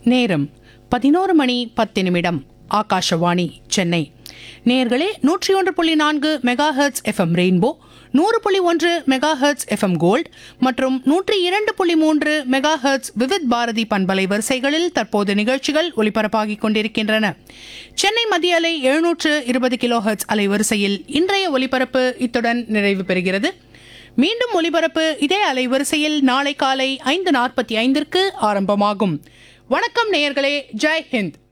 நேரம் பதினோரு மணி பத்து நிமிடம் ஆகாஷவாணி சென்னை நேர்களே நூற்றி ஒன்று புள்ளி நான்கு மெகா ஹெர்ட்ஸ் எஃப்எம் ரெயின்போ நூறு புள்ளி ஒன்று மெகா ஹெர்ட்ஸ் எஃப்எம் கோல்ட் மற்றும் நூற்றி இரண்டு புள்ளி மூன்று மெகா ஹெர்ட்ஸ் விவித் பாரதி பண்பலை வரிசைகளில் தற்போது நிகழ்ச்சிகள் ஒலிபரப்பாகிக் கொண்டிருக்கின்றன சென்னை மத்திய அலை எழுநூற்று இருபது கிலோ ஹெர்ட்ஸ் அலைவரிசையில் இன்றைய ஒலிபரப்பு இத்துடன் நிறைவு பெறுகிறது மீண்டும் ஒலிபரப்பு இதே அலைவரிசையில் நாளை காலை ஐந்து நாற்பத்தி ஐந்திற்கு ஆரம்பமாகும் வணக்கம் நேயர்களே ஜெய் ஹிந்த்